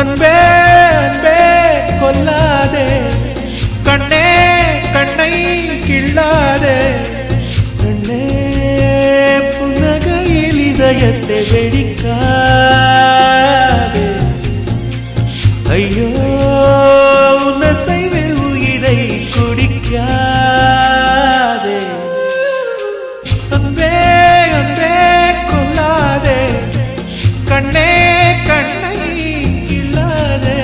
அன்பே அன்பே கொல்லாதே கண்ணே கண்ணை கிள்ளாதே கண்ணே புன்னகையில் இதயத்தை வெடிக்காதே ஐயோ உன்னசைவில் உயிரை குடிக்காதே அன்பே அன்பே கொல்லாதே கண்ணே கண்ணை இல்லாதே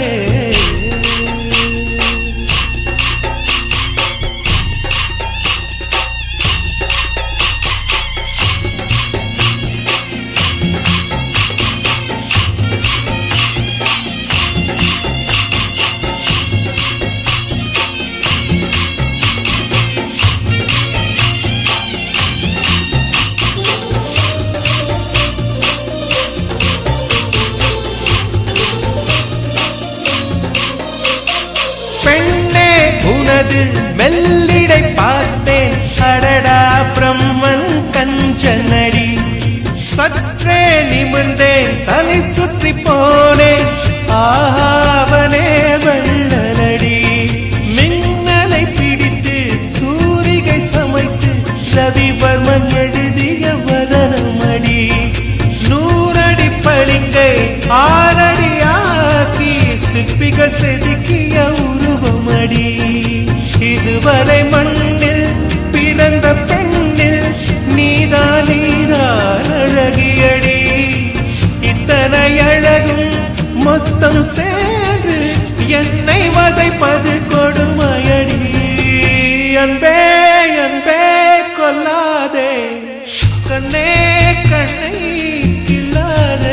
பெண்ணே உனது மெல்லிடை பார்த்தேன் அடடா பிரம்மன் கஞ்சனடி சற்றே நிமிர்ந்தேன் தலை சுற்றி போனேன் ஆவனே வெள்ளனடி மின்னலை பிடித்து தூரிகை சமைத்து ரவிவர்மன் எழுதிய வதனமடி நூறடி பளிங்கை ஆறடி ஆக்கி சிற்பிகள் செதுக்கிய உருவமடி இதுவரை மண்ணில் பிறந்த பெண்ணில் நீதான் நீதான் அழகியடி இத்தனை அழகும் மொத்தம் சேர்ந்து என்னை வதைப்பது கொடுமையடி அன்பே அன்பே கொல்லாதே கண்ணே கண்ணை கிள்ளாதே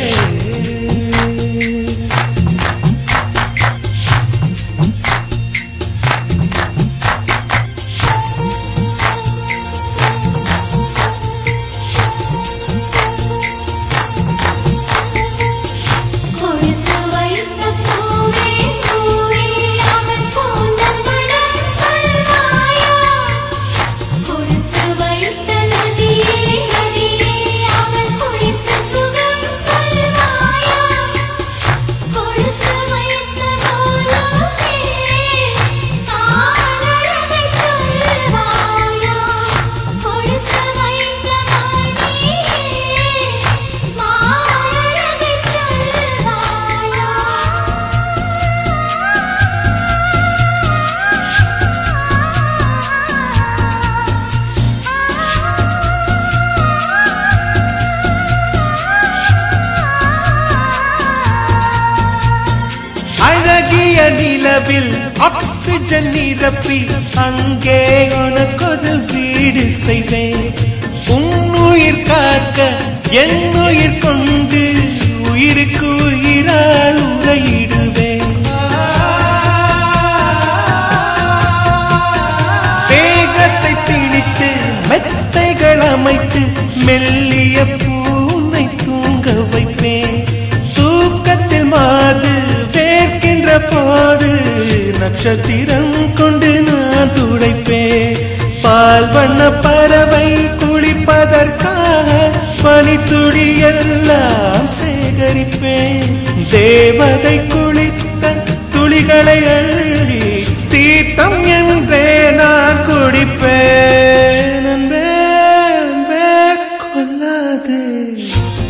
கொடுத்து வைத்த பூவே பூவே அவன் கூந்தல் மணம் சொல்வாயா கொடுத்து வைத்த நதியே நதியே அவன் குளித்த சுகம் சொல்வாயா கொடுத்து வைத்த நூலோசே காலழகை சொல்வாயா கொடுத்து வைத்த மணியே மாலழகை அழகிய நிலவில் ஆக்சிஜன் நிரப்பி அங்கே உனக்கொரு வீடு செய்வேன் உன்னுயிர் காக்க என் உயிர் கொண்டு உயிருக்கு உயிரால் உரையிடுவேன் வேகத்தை திணித்து மெத்தைகள் அமைத்து மெல்லிய பூனை தூங்க வைப்பேன் தூக்கத்தில் மாது வேர்க்கின்ற போது நட்சத்திரம் கொண்டு நான் துடைப்பேன் பால் வண்ண பறவை குளிப்பதற்காக பனித்துளி எல்லாம் சேகரிப்பேன் தேவதை குளித்த துளிகளை அள்ளி தீர்த்தம் என்றே நான் குடிப்பேன் அன்பே அன்பே கொல்லாதே